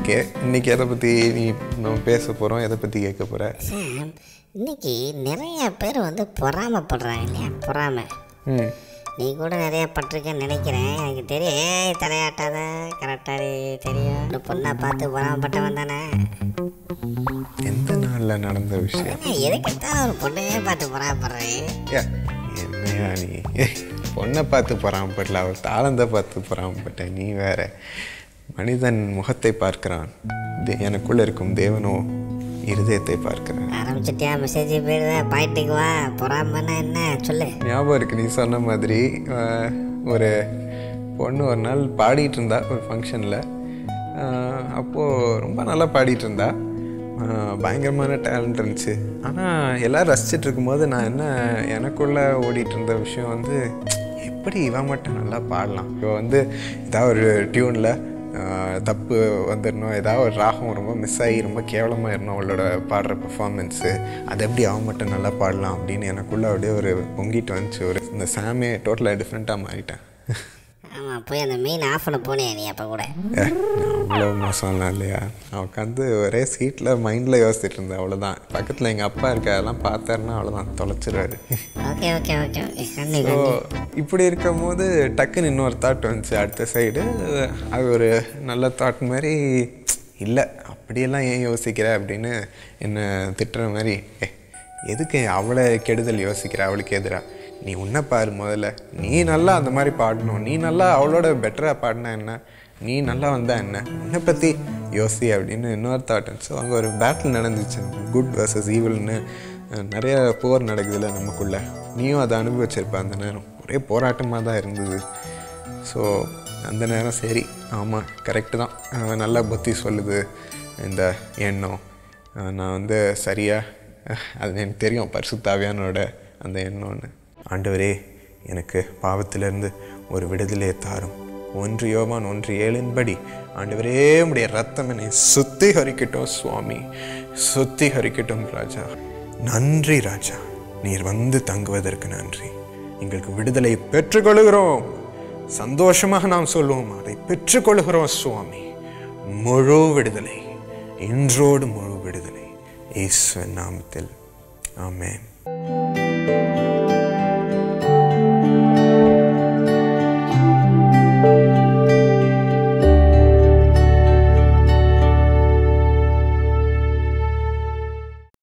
okay இன்னைக்கு எதை பற்றி நீ நம்ம பேச போகிறோம் எதை பற்றி கேட்க போகிற சாம் இன்னைக்கு நிறைய பேர் வந்து பொறாமைப்படுறாங்க இல்லையா பொறாமை ம் நீ கூட நிறைய பட்டிருக்கேன்னு நினைக்கிறேன் எனக்கு தெரியும் ஏய் தலையாட்டாத கரெக்டாக தெரியும் ஒரு பொண்ணை பார்த்து பொறாமப்பட்டவன் தானே எந்த நாளில் நடந்த விஷயம் ஆனா, எதுக்குத்தான் ஒரு பொண்ணையே பார்த்து பொறாமப்படுறேன் ஏ, என்னையா நீ ஏய், பொண்ணை பார்த்து பொறாமப்படல அவள் தாளந்தை பார்த்து பொறாமப்பட்ட நீ வேற மனிதன் முகத்தை பார்க்கிறான் தே- எனக்குள்ள இருக்கும் தேவனோ இருதயத்தை பார்க்கிறான் ஆரம்பிச்சிட்டியா மெசேஜ் போயிடுவேன் பாயிண்ட்டுக்கு வா பொறாமன்னா என்ன சொல்லு ஞாபகம் இருக்கு நீ சொன்ன மாதிரி ஆஹ், ஒரு பொண்ணு ஒரு நாள் பாடிட்டு இருந்தா ஒரு ஃபங்க்ஷனில் அப்போது ரொம்ப நல்லா பாடிட்டு இருந்தா ஆஹ், பயங்கரமான டேலண்ட் இருந்துச்சு ஆனால் எல்லோரும் ரசிச்சிட்டு இருக்கும்போது நான் என்ன எனக்குள்ளே ஓடிட்டு இருந்த விஷயம் வந்து எப்படி இவன் மட்டும் நல்லா பாடலாம் இப்போ வந்து ஏதாவது ஒரு டியூனில் தப்பு வந்துடணும் ஏதாவது ஒரு ராகம் ரொம்ப மிஸ் ஆகி ரொம்ப கேவலமாக இருணும் அவளோட பாடுற பெர்ஃபார்மன்ஸு அதை எப்படி அவன் மட்டும் நல்லா பாடலாம் அப்படின்னு எனக்குள்ளே அப்படியே ஒரு பொங்கிட்டு வந்துச்சு ஒரு இந்த சாமே டோட்டலாக டிஃப்ரெண்ட்டாக மாறிட்டேன் ஆமாம் போய் அந்த மெயின் ஆஃப் பண்ண போனே நீ அப்போ கூட ஏ, அவ்வளோ மோசம்லாம் இல்லையா நான் உட்காந்து ஒரே சீட்டில் மைண்டில் யோசிச்சுட்டு இருந்தேன் அவ்வளோதான் பக்கத்தில் எங்கள் அப்பா இருக்க அதெல்லாம் பார்த்தாருன்னா அவ்வளோதான் தொலைச்சிருவாரு ஓகே ஓகே ஓகே ஓகே கண்ணு ஸோ இப்படி இருக்கும் போது டக்குன்னு இன்னொரு தாட் வந்துச்சு அடுத்த சைடு அது ஒரு நல்ல தாட் மாதிரி இல்லை அப்படியெல்லாம் ஏன் யோசிக்கிற அப்படின்னு என்னை திட்டுற மாதிரி ஏ எதுக்கு அவளை கெடுதல் யோசிக்கிற அவளுக்கு எதிராக நீ உன்னை பாரு முதல்ல நீ நல்லா அந்த மாதிரி பாடணும் நீ நல்லா அவளோட பெட்டராக பாடினா என்ன நீ நல்லா வந்தா என்ன உன்னை பற்றி யோசி அப்படின்னு இன்னொரு தாட் ஸோ அங்கே ஒரு பேட்டில் நடந்துச்சு குட் வர்சஸ் ஈவில்னு நிறைய போர் நடக்குதுல்ல நமக்குள்ள நீயும் அதை அனுபவிச்சிருப்ப அந்த நேரம் ஒரே போராட்டமாக தான் இருந்தது ஸோ அந்த நேரம் சரி ஆமாம் கரெக்டு தான் அவன் நல்லா புத்தி சொல்லுது இந்த எண்ணம் அஹ் நான் வந்து சரியாக அது எனக்கு தெரியும் பரிசுத்தாவியானோட அந்த எண்ணம்னு ஆண்டவரே எனக்கு பாவத்திலிருந்து ஒரு விடுதலையை தாரும் ஒன்று யோவான் ஒன்று ஏழின்படி ஆண்டவரே உடைய ரத்தம் என்னை சுத்திகரிக்கட்டும் சுவாமி சுத்திகரிக்கட்டும் ராஜா நன்றி ராஜா நீர் வந்து தங்குவதற்கு நன்றி எங்களுக்கு விடுதலை பெற்றுக்கொள்கிறோம் சந்தோஷமாக நாம் சொல்லுவோம் அதை பெற்றுக்கொள்கிறோம் சுவாமி முழு விடுதலை இன்றோடு முழு விடுதலை ஈஸ்வன் நாமத்தில் ஆமென்